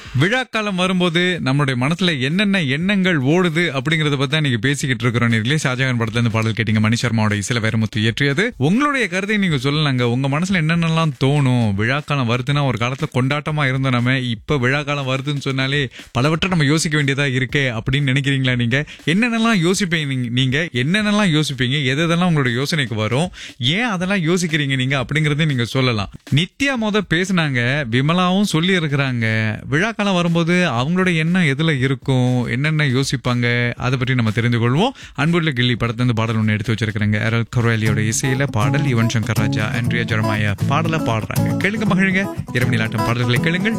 விழாக்காலம் வரும்போது நம்மளுடைய மனசுல என்னென்ன எண்ணங்கள் ஓடுது அப்படிங்கறத பத்தி தான் நீங்க பேசிக்கிட்டு இருக்கிறோம் நீங்களே ஷாஜகான் படத்துல இருந்து பாடல் கேட்டீங்க மணி சர்மாவோட இசையில வேறமுத்து இயற்றியது உங்களுடைய கருத்தை நீங்க சொல்லலாங்க உங்க மனசுல என்னென்னலாம் தோணும் விழாக்காலம் வருதுன்னா ஒரு காலத்துல கொண்டாட்டமா இருந்தோம் நம்ம இப்ப விழாக்காலம் வருதுன்னு சொன்னாலே பலவற்றை நம்ம யோசிக்க வேண்டியதா இருக்கே அப்படின்னு நினைக்கிறீங்களா நீங்க என்னென்னலாம் யோசிப்பீங்க நீங்க- நீங்க என்னென்னலாம் யோசிப்பீங்க எது எதெல்லாம் உங்களோட யோசனைக்கு வரும் ஏன் அதெல்லாம் யோசிக்கிறீங்க நீங்க அப்படிங்கறதையும் நீங்க சொல்லலாம் நித்யா மொத பேசுனாங்க விமலாவும் சொல்லி இருக்கிறாங்க விழாக்காலம் வரும்போது அவங்களோட எண்ணம் எதுல இருக்கும் என்னென்ன யோசிப்பாங்க அதை பற்றி நம்ம தெரிந்து கொள்வோம் அன்புள்ள கில்லி படத்துல இருந்து பாடல் ஒன்று எடுத்து வச்சிருக்காங்க எரல் கரோலியோட இசையில பாடல் யுவன் சங்கர் ராஜா ஆண்ட்ரியா ஜெரமாயா பாடல பாடுறாங்க கேளுங்க மகிழுங்க இரவு நிலாட்டம் பாடல்களை கேளுங்கள்